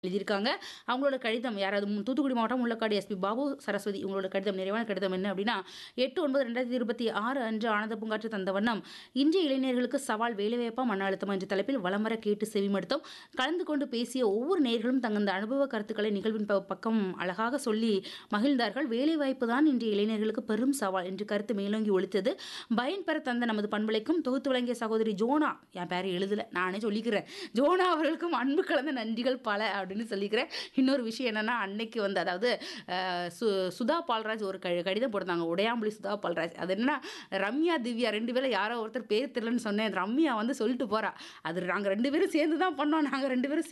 எழுதியிருக்காங்க. அவங்களோட கடிதம் யாராவது ம் தூத்துக்குடி மாவட்டம் முள்ளக்காடு எஸ்பி பாபு சரஸ்வதி இவங்களோட கடிதம் நிறைவான கடிதம் என்ன அப்படின்னா, 8/9/2026 அன்று ஆனந்த பூங்காற்று தந்த வண்ணம், இன்றைய இளைஞர்களுக்கு சவால் வேலைவாய்ப்பா மன அழுத்தமா என்ற தலைப்பில் வலம் வர கேட்டு செவிமடுத்தோம். கலந்து கொண்டு பேசிய ஒவ்வொரு நேயர்களும் தங்களது அனுபவ கருத்துக்களை நிகழ்வின் ப பக்கம் அழகாக சொல்லி மகிழ்ந்தார்கள். வேலைவாய்ப்பு தான் இன்றைய இளைஞர்களுக்கு பெரும் சவால் என்று கருத்து மேலோங்கி ஒலித்தது. பயன்பெற தந்த நமது பண்பலைக்கும் தொகுத்து வழங்கிய சகோதரி ஜோனா என் பேரை எழுதல நானே சொல்லிக்கிறேன். ஜோனா அவர்களுக்கும் அன்பு கலந்த நன்றிகள் பல அப்படின்னு சொல்லிக்கிறேன். இன்னொரு விஷயம் என்னன்னா, அன்னைக்கு வந்து அதாவது அ சு சுதா பால்ராஜ் ஒரு க கடிதம் போட்டிருந்தாங்க. உடையாம்புலி சுதா பால்ராஜ். அது என்னன்னா, ரம்யா, திவ்யா 2 பேர்ல யாரோ ஒருத்தர் பேர் தெரியலன்னு சொன்னேன். ரம்யா வந்து சொல்லிட்டு போறா. அது நாங்க 2 பேரும் சேர்ந்து தான் பண்ணோம். நாங்க 2 பேரும்